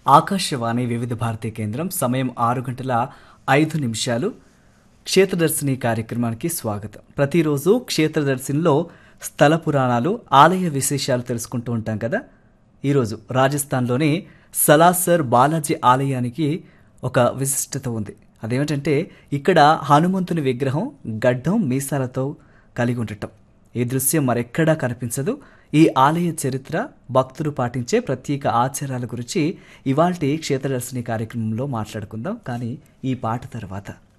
ఆకాశవాణి వివిధ భారతీ కేంద్రం సమయం ఆరు గంటల ఐదు నిమిషాలు క్షేత్రదర్శిని కార్యక్రమానికి స్వాగతం ప్రతిరోజు క్షేత్రదర్శినిలో స్థల పురాణాలు ఆలయ విశేషాలు తెలుసుకుంటూ ఉంటాం కదా ఈరోజు రాజస్థాన్లోని సలాసర్ బాలాజీ ఆలయానికి ఒక విశిష్టత ఉంది అదేమిటంటే ఇక్కడ హనుమంతుని విగ్రహం గడ్డం మీసాలతో కలిగి ఉండటం ఈ దృశ్యం మరెక్కడా కనిపించదు ఈ ఆలయ చరిత్ర భక్తులు పాటించే ప్రత్యేక ఆచారాల గురించి ఇవాల్టి క్షేత్రదర్శిని కార్యక్రమంలో మాట్లాడుకుందాం కానీ ఈ పాట తర్వాత